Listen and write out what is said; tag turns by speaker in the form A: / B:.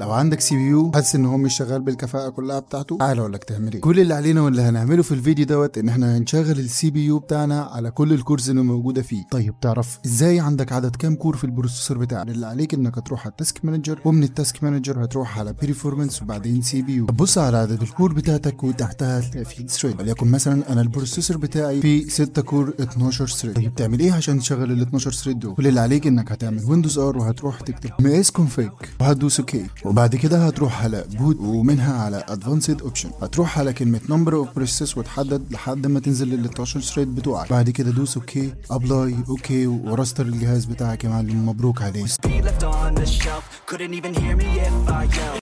A: لو عندك سي بي يو حاسس ان هو مش شغال بالكفاءه كلها بتاعته تعال اقول لك تعمل ايه كل اللي علينا واللي هنعمله في الفيديو دوت ان احنا هنشغل السي بي يو بتاعنا على كل الكورز اللي موجوده فيه طيب تعرف ازاي عندك عدد كام كور في البروسيسور بتاعك اللي عليك انك هتروح على التاسك مانجر ومن التاسك مانجر هتروح على بريفورمانس وبعدين سي بي يو تبص على عدد الكور بتاعتك وتحتها هتلاقي في ثريد وليكن مثلا انا البروسيسور بتاعي فيه 6 كور 12 ثريد طيب تعمل ايه عشان تشغل ال 12 ثريد دول كل اللي عليك انك هتعمل ويندوز ار وهتروح تكتب مقاس كونفيج وهتدوس اوكي وبعد كده هتروح على بوت ومنها على ادفانسد اوبشن هتروح على كلمه نمبر اوف بروسيس وتحدد لحد ما تنزل لل 12 ثريد بتوعك بعد كده دوس اوكي ابلاي اوكي ورستر الجهاز بتاعك يا معلم مبروك عليك
B: be left on the shelf. Couldn't even hear me if I yelled.